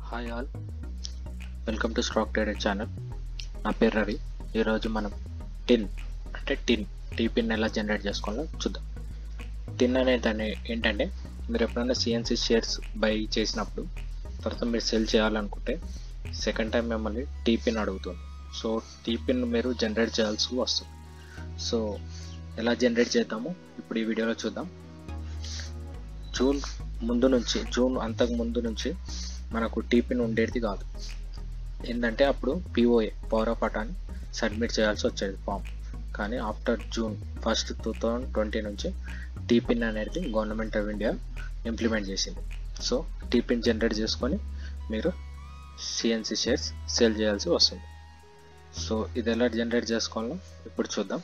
hi all welcome to stock trader channel నా పేరు రవి ఈరోజు మనం టిన్ అంటే టిన్ టీ పిన్ ఎలా జనరేట్ చేసుకోవాలో చూద్దాం టిన్ అనేది ఏంటంటే మీరు ఎప్పుడైనా సిఎన్సి షేర్స్ బై చేసినప్పుడు తర్వాత మీరు సెల్ చేయాలనుకుంటే సెకండ్ టైం మిమ్మల్ని టీ పిన్ అడుగుతుంది సో టీ పిన్ మీరు జనరేట్ చేయాల్సి వస్తుంది సో ఎలా జనరేట్ చేద్దామో ఇప్పుడు ఈ వీడియోలో చూద్దాం జూన్ ముందు నుంచి జూన్ అంతకు ముందు నుంచి మనకు టీపిన్ ఉండేది కాదు ఏంటంటే అప్పుడు పిఓఏ పవర్ ఆఫ్ అటాన్ని సబ్మిట్ చేయాల్సి వచ్చేది ఫామ్ కానీ after June first two thousand twenty నుంచి టీపిన్ అనేది గవర్నమెంట్ ఆఫ్ ఇండియా ఇంప్లిమెంట్ చేసింది సో టీపిన్ జనరేట్ చేసుకొని మీరు సిఎన్సి షేర్స్ సేల్ చేయాల్సి వస్తుంది సో ఇది ఎలా జనరేట్ చేసుకోవాలో ఇప్పుడు చూద్దాం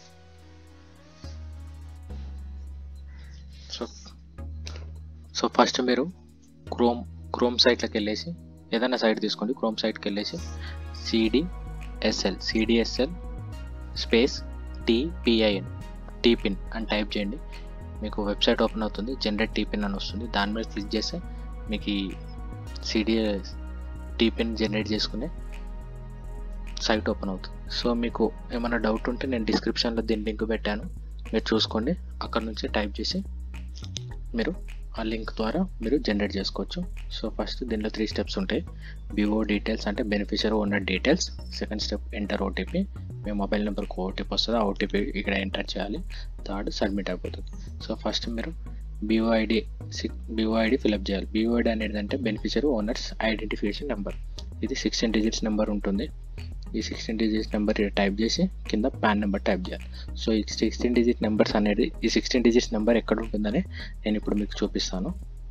సో సో ఫస్ట్ మీరు క్రోమ్ క్రోమ్ సైట్లోకి వెళ్ళేసి ఏదైనా సైట్ తీసుకోండి క్రోమ్ సైట్కి వెళ్ళేసి CDSL CDSL space TPIN TPIN అని టైప్ చేయండి మీకు వెబ్సైట్ ఓపెన్ అవుతుంది జనరేట్ టీపిన్ అని వస్తుంది దాని మీద క్లిక్ చేస్తే మీకు ఈ సిడిఎస్ టీపిన్ జనరేట్ చేసుకునే సైట్ ఓపెన్ అవుతుంది సో మీకు ఏమైనా డౌట్ ఉంటే నేను డిస్క్రిప్షన్లో దీని లింక్ పెట్టాను మీరు చూసుకోండి అక్కడ నుంచి టైప్ చేసి మీరు ఆ లింక్ ద్వారా మీరు జనరేట్ చేసుకోవచ్చు సో ఫస్ట్ దీనిలో త్రీ స్టెప్స్ ఉంటాయి బిఓ డీటెయిల్స్ అంటే beneficiary owner details second step enter OTP మీ మొబైల్ నెంబర్కి ఓటీపీ వస్తుంది ఆ ఓటీపీ ఇక్కడ ఎంటర్ చేయాలి థర్డ్ సబ్మిట్ అయిపోతుంది సో ఫస్ట్ మీరు బిఓఐడి సిక్ బిఓఐడి ఫిలప్ చేయాలి బిఓఐడి అనేది అంటే బెనిఫిషియర్ ఓనర్స్ ఐడెంటిఫికేషన్ నెంబర్ ఇది సిక్స్టీన్ డిజిట్స్ నెంబర్ ఉంటుంది ఈ సిక్స్టీన్ డిజిట్ నెంబర్ టైప్ చేసి కింద పాన్ నెంబర్ టైప్ చేయాలి సో ఈ సిక్స్టీన్ డిజిట్ నెంబర్స్ అనేది ఈ సిక్స్టీన్ డిజిట్స్ నెంబర్ ఎక్కడ ఉంటుందని నేను ఇప్పుడు మీకు చూపిస్తాను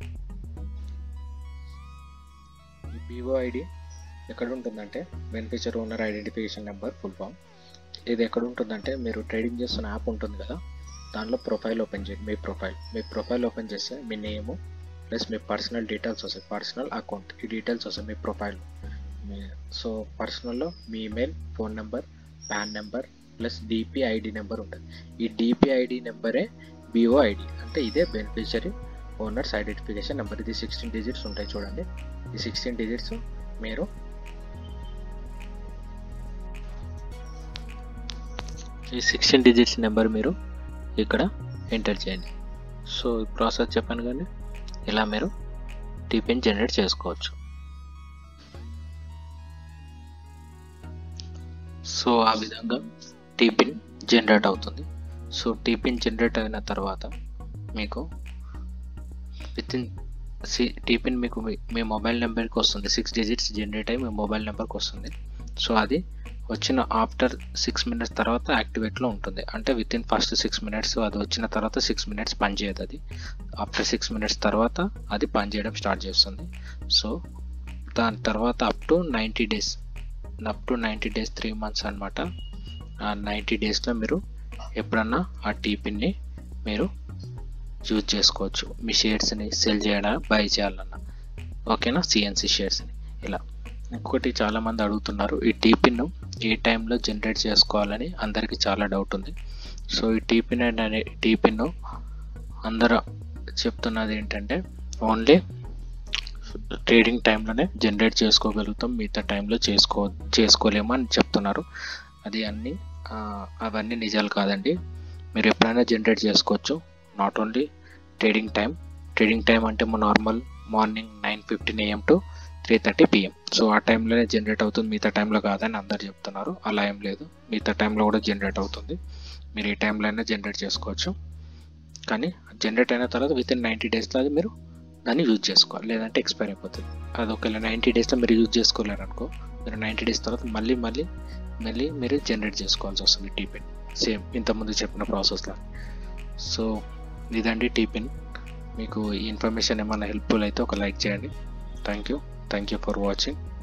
ఈ బీఓఐడి ఎక్కడ ఉంటుందంటే beneficiary owner identification number full form ఇది ఎక్కడ ఉంటుందంటే మీరు ట్రేడింగ్ చేస్తున్న యాప్ ఉంటుంది కదా దానిలో ప్రొఫైల్ ఓపెన్ చేయండి మీ ప్రొఫైల్ మీ ప్రొఫైల్ ఓపెన్ చేస్తే మీ నేము ప్లస్ మీ పర్సనల్ డీటెయిల్స్ వస్తాయి పర్సనల్ అకౌంట్ ఈ డీటెయిల్స్ వస్తాయి మీ ప్రొఫైల్ సో పర్సనల్లో మీ email phone number PAN number plus DP ID number ఉంటుంది ఈ డిపి ఐడి నెంబరే బిఓ ఐడి అంటే ఇదే బెనిఫిషరీ ఓనర్స్ ఐడెంటిఫికేషన్ నెంబర్ ఇది సిక్స్టీన్ డిజిట్స్ ఉంటాయి చూడండి ఈ సిక్స్టీన్ డిజిట్స్ మీరు ఈ సిక్స్టీన్ డిజిట్స్ నెంబర్ మీరు ఇక్కడ ఎంటర్ చేయండి సో ఈ ప్రాసెస్ చెప్పాను కానీ ఇలా మీరు టీపిన్ జనరేట్ చేసుకోవచ్చు సో ఆ విధంగా టీపిన్ జనరేట్ అవుతుంది సో టీపిన్ జనరేట్ అయిన తర్వాత మీకు విత్ ఇన్ సి టీపిన్ మీకు మీ మొబైల్ నెంబర్కి వస్తుంది సిక్స్ డిజిట్స్ జనరేట్ అయ్యి మీ మొబైల్ నెంబర్కి వస్తుంది సో అది వచ్చిన ఆఫ్టర్ సిక్స్ మినిట్స్ తర్వాత యాక్టివేట్లో ఉంటుంది అంటే within first six minutes అది వచ్చిన తర్వాత సిక్స్ మినిట్స్ పనిచేయదు అది ఆఫ్టర్ సిక్స్ మినిట్స్ తర్వాత అది పనిచేయడం స్టార్ట్ చేస్తుంది సో దాని తర్వాత up to ninety days up to ninety days three months అనమాట ఆ నైంటీ డేస్లో మీరు ఎప్పుడన్నా ఆ టీపిన్ని మీరు యూజ్ చేసుకోవచ్చు మీ షేర్స్ని సెల్ చేయడం బై చేయాలన్నా ఓకేనా సిఎన్సి షేర్స్ని ఇలా ఇంకొకటి చాలామంది అడుగుతున్నారు ఈ టీపిన్ ఏ టైంలో జనరేట్ చేసుకోవాలని అందరికీ చాలా డౌట్ ఉంది సో ఈ టీపిన్ అనే టీపిన్ అందరూ చెప్తున్నది ఏంటంటే ఓన్లీ ట్రేడింగ్ టైంలోనే జనరేట్ చేసుకోగలుగుతాం మిగతా టైంలో చేసుకో చేసుకోలేము అని చెప్తున్నారు అది అన్ని అవన్నీ నిజాలు కాదండి మీరు ఎప్పుడైనా జనరేట్ చేసుకోవచ్చు not only trading time trading time అంటే normal morning nine fifteen AM to three thirty PM so ఆ టైంలోనే జనరేట్ అవుతుంది మిగతా టైంలో కాదని అందరు చెప్తున్నారు అలా ఏం లేదు మిగతా టైంలో కూడా జనరేట్ అవుతుంది మీరు ఏ టైంలో అయినా జనరేట్ చేసుకోవచ్చు కానీ జనరేట్ అయిన తర్వాత విత్ ఇన్ నైంటీ డేస్లో అది మీరు దాన్ని యూజ్ చేసుకోవాలి లేదంటే ఎక్స్పైర్ అయిపోతుంది అది ఒకవేళ నైంటీ డేస్లో మీరు యూజ్ చేసుకోలేరు అనుకో మీరు నైంటీ డేస్ తర్వాత మళ్ళీ మళ్ళీ మళ్ళీ మీరు జనరేట్ చేసుకోవాల్సి వస్తుంది టీపిన్ సేమ్ ఇంతకుముందు చెప్పిన ప్రాసెస్లో సో ఇదండి టీపిన్ మీకు ఈ ఇన్ఫర్మేషన్ ఏమైనా హెల్ప్ఫుల్ అయితే ఒక లైక్ చేయండి thank you thank you for watching